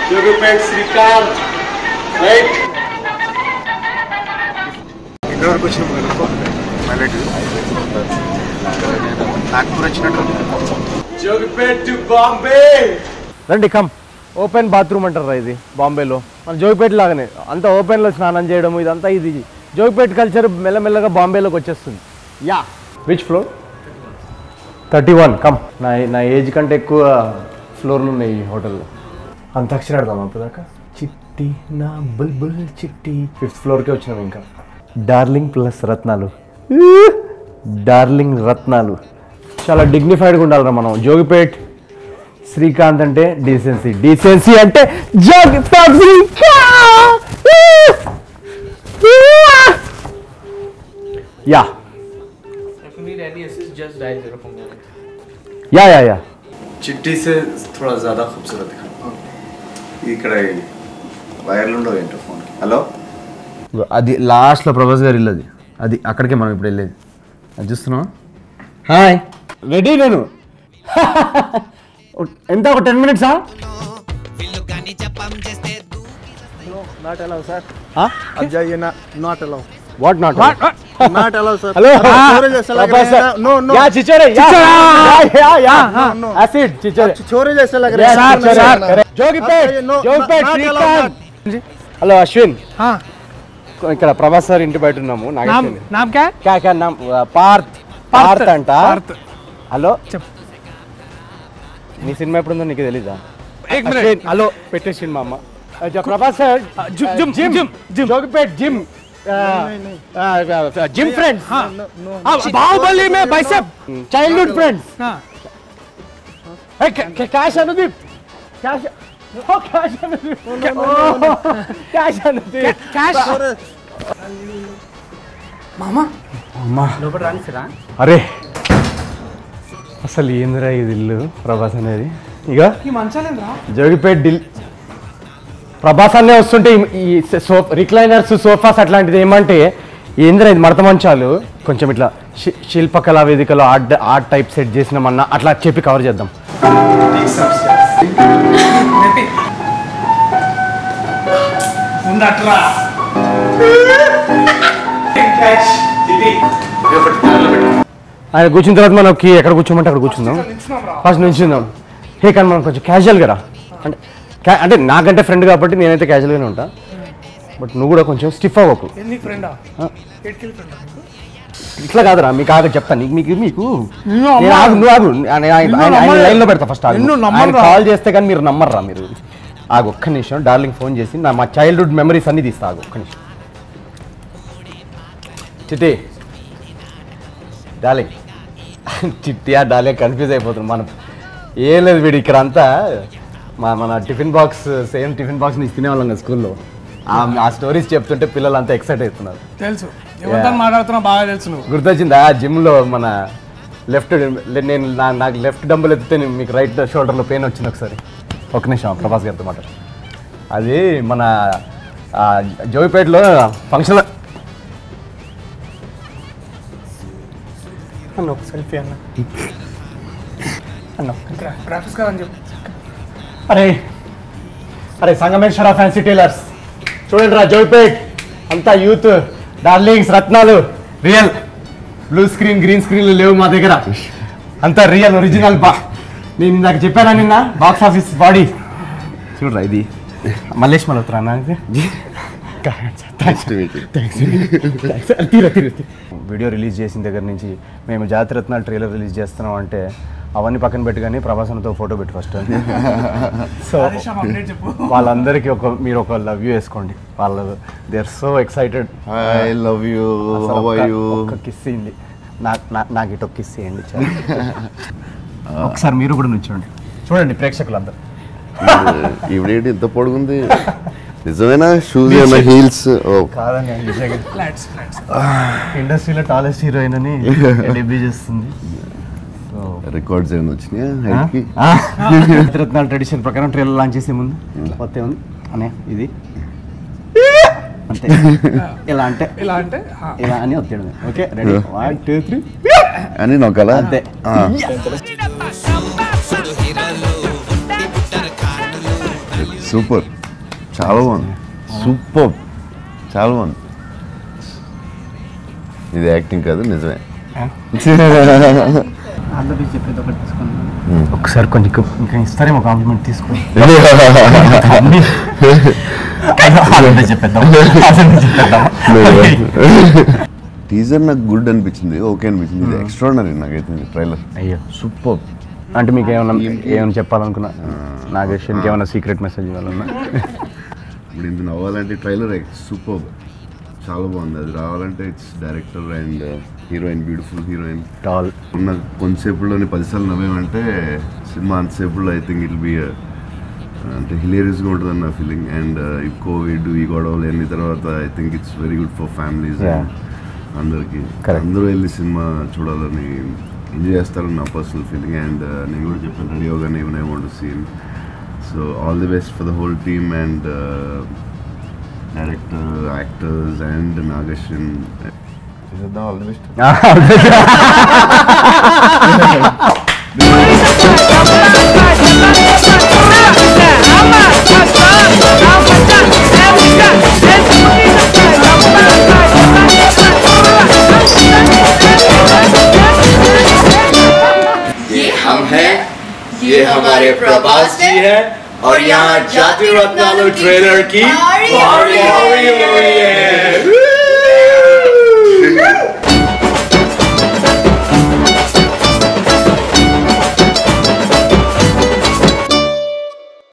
Jogipet Srikanth right ఎక్కడి వరకు వచ్చినాం కనుక్కో మళ్ళీ నాగ్పూర్ వచ్చినట్టు జోగిపేట్ టు బాంబే రండి కమ్ ఓపెన్ బాత్రూమ్ అంటారా ఇది బాంబేలో మన జోగిపేట లాగానే అంతా ఓపెన్లో స్నానం చేయడం ఇదంతా ఇది జోగిపేట కల్చర్ మెల్లమెల్లగా బాంబేలోకి వచ్చేస్తుంది yeah which floor thirty one come నా నా ఏజ్ కంటే ఎక్కువ ఫ్లోర్లు ఉన్నాయి ఈ హోటల్లో అంతాక్షరి ఆడదాం అప్పటిదాకా చిట్టి నా బుల్బుల్ చిట్టి ఫిఫ్త్ ఫ్లోర్కే వచ్చినాం ఇంకా డార్లింగ్ ప్లస్ రత్నాలు డార్లింగ్ రత్నాలు చాలా డిగ్నిఫైడ్గా ఉండాలిరా మనం జోగిపేట్ శ్రీకాంత్ అంటే డీసెన్సీ డీసెన్సీ అంటే Jogipet yeah If you need any assist, just dial zero from there. Yeah yeah yeah चिट्टी से थोड़ा ज़्यादा खूबसूरत दिखा ఇక్కడ వైర్లు ఉండవు ఏంటో ఫోన్ హలో అది లాస్ట్లో ప్రభాస్ గారు ఇల్లు అది అది అక్కడికే మనం ఇప్పుడు వెళ్ళేది అది చూస్తున్నావా హాయ్ రెడీ నేను ఎంత ఒక టెన్ మినిట్సా నాట్ అలౌ సార్ अब जाइए ना not allow what not not allow sir hello छोरे जैसा लग रहा है no no yeah Chhichhore yeah yeah yeah no. Acid Chhichhore छोरे जैसा लग रहा Yes, है sir, ना, sir. ना, ना। Jogipet Okay, no, Jogipet not allowed, Srikanth hello Ashwin हाँ ఇక్కడ ప్రభాస్ సార్ ఇంటి బయట ఉన్నాము नाम నాగేశ్వరి नाम क्या है క్యా క్యా నామ్ పార్థ్ పార్థ్ అంట పార్థ్. హలో చెప్పు. నీ సినిమా ఎప్పుడుందో నీకు తెలీదా एक मिनट అశ్విన్, హలో పెట్టేసింది మా అమ్మ ఆ, జ- Prabhas sir gym gym gym gym gym Jogipet gym gym friends Baahubali में बाइसेप చైల్డ్హుడ్ ఫ్రెండ్స్ हाँ క్యాష్ అనుదీప్ క్యాష్ ఓ cash Anudeep cash Anudeep cash అరే అసలు ఏందిరా ఇది ఇల్లు ప్రభాస్ అనేది ఇక ఈ మంచాలేంద్రా జోగిపేట్ డిల్ ప్రభాస్ అనే వస్తుంటే ఈ- ఈ సో రిక్లైనర్స్ సోఫాస్ అట్లాంటిది ఏమంటే ఏంద్రా ఇది మడత మంచాలు కొంచెం ఇట్లా శి- శిల్పకళా వేదికలో ఆర్ట్ ఆర్ట్ టైప్ సెట్ చేసినామన్నా అట్లా చెప్పి కవర్ చేద్దాం ఉందట్రా ఆయన కూర్చున్న తర్వాత మనకి ఎక్కడ కూర్చోమంటే అక్కడ కూర్చుందాం ఫస్ట్ నుంచుందాం హే కానీ మనం కొంచెం క్యాజువల్గా రా అంటే ca- అంటే నాకంటే ఫ్రెండ్ కాబట్టి నేనైతే క్యాజువల్గానే ఉంటా బట్ నువ్వు కూడా కొంచెం స్టిఫ్ అవ్వకు ఎందుకు ఫ్రెండా ఎట్కెళ్ళి ఫ్రెండా ఇట్లా కాదురా మీకు ఆగ చెప్తాను నీకు మీకు మీకు నిన్ను నేను నమ్మను. ఆగు, నువ్వు ఆగు ఆయన- ఆయన- నిన్ను ఆయన- ఆయన నమ్మను. లైన్లో పెడతా ఫస్ట్ ఆగు నిన్ను నమ్మను ఆయన రా. కాల్ చేస్తే కానీ మీరు నమ్మర్రా మీరు ఆగు ఒక్క నిమిషం డార్లింగ్ ఫోన్ చేసి నా మా చైల్డ్హుడ్ మెమరీస్ అన్ని తీస్తా ఆగు ఒక్క నిమిషం చిట్టి డార్లింగ్ చిట్టియా డార్లింగ్ కన్ఫ్యూజ్ అయిపోతుంది మనం ఏం లేదు వీడు ఇక్కడ అంతా మా మన tiffin box same tiffin box నుంచి తినేవాళ్ళం కదా స్కూల్లో ఆ స్టోరీస్ చెప్తుంటే పిల్లలు అంతా ఎక్సైట్ అవుతున్నారు తెలుసు ఎవరితో మాట్లాడుతున్నా బాగా తెలుసు నువ్వు గుర్తొచ్చిందా జిమ్లో మన లెఫ్ట్ నేను నా నాకు లెఫ్ట్ డంబుల్ ఎత్తితే నేను మీకు రైట్ షోల్డర్లో పెయిన్ వచ్చింది ఒకసారి ఒక నిమిషం ప్రభాస్ గారితో మాట అది మన ఆ, జోగిపేటలో ఫంక్షన్ అన్న ఒక సెల్ఫీ అన్న అన్న గ్రాఫిక్స్ కాదని చెప్పు అరే అరే సంగమేశ్వర ఫ్యాన్సీ టైలర్స్ చూడండి రా జోగిపేట్ అంతా యూత్ డార్లింగ్స్ రత్నాలు రియల్ బ్లూ స్క్రీన్ గ్రీన్ స్క్రీన్లు లేవు మా దగ్గర అంతా రియల్ ఒరిజినల్ బా నేను నాకు చెప్పానా నిన్న బాక్స్ ఆఫీస్ బాడీ చూడరా ఇది మల్లేష్ మల్హోత్రా నాకు వీడియో రిలీజ్ చేసిన దగ్గర నుంచి మేము జాతిరత్నాలు ట్రైలర్ రిలీజ్ చేస్తున్నాం అంటే అవన్నీ పక్కన పెట్టి కానీ ప్రభాసనతో ఫోటో పెట్టి ఫస్ట్ సో అప్డేట్ చెప్పు వాళ్ళందరికీ ఒక మీరు ఒక లవ్ యూ వేసుకోండి వాళ్ళు they are so excited I love you how are you ఒక కిస్ ఇవ్వండి నాకు నా- నాకు ఇటు కిస్ ఇవ్వండి చాలు. ఒకసారి మీరు కూడా నుంచోండి చూడండి ప్రేక్షకులందరూ ఈవిడేంటి ఇంత పొడుగుంది నిజమేనా షూస్ ఏమైనా హీల్స్ ఓ కాదండి ఆయన నిజంగా ఫ్లాట్స్ ఫ్లాట్స్ ఇండస్ట్రీలో టాలెస్ట్ హీరోయిన్ అని డెబ్యూ చేస్తుంది సో రికార్డ్స్ ఏమైనా వచ్చినాయా హైట్కి రత్నాల ట్రెడిషన్ ప్రకారం ట్రైలర్ లాంచ్ చేసే ముందు కొత్త ఉంది అనే ఇది అంతే ఇలా అంటే ఇలా అంటే ఆ. ఇలా అని వచ్చాడు okay ready one two three అని నొక్కలా అంతే. సో సూపర్ చాలా బాగుంది సూపర్ చాలా బాగుంది ఇది యాక్టింగ్ కాదు నిజమే ఒకసారి కొంచెం ఇంకా ఇస్తారేమో కాంప్లిమెంట్ తీసుకో చెప్పేద్దాం టీజర్ నాకు గుడ్ అనిపించింది ఓకే అనిపించింది ఇది ఎక్స్ట్రాడనరీ నాకైతే ట్రైలర్ అయ్యో సూపర్ అంటే మీకు ఏమైనా ఏమైనా చెప్పాలనుకున్నా నాగేష్ ఇంకేమైనా సీక్రెట్ మెసేజ్ ఇవ్వాలన్నా ఇప్పుడు ఇంత నవ్వాలంటే ట్రైలర్ సూపర్ చాలా బాగుంది అది రావాలంటే it's director and heroine beautiful heroine tall ఉన్న కొంతసేపులోని పదిసార్లు నవ్వామంటే సినిమా అంతసేపులో ఐ థింక్ ఇట్ బి అంటే హిలేరియస్గా ఉంటుంది అన్న ఫీలింగ్ అండ్ ఈ కోవిడ్ ఈ గొడవలు అన్ని తర్వాత I think it's very good for families Yeah. అందరికి Correct. అందరూ వెళ్ళి సినిమా చూడాలని ఎంజాయ్ చేస్తారని నా పర్సనల్ ఫీలింగ్ అండ్ నేను కూడా చెప్పాను రెడీ అవగానే even I want to see him so all the best for the whole team and director actors and నాగేషన్ ఆల్ ది బెస్ట్ ये हम हैं ये हमारे प्रभास जी हैं और यहाँ जाति रत्नालू ट्रेलर की बारी बारी हो रही है।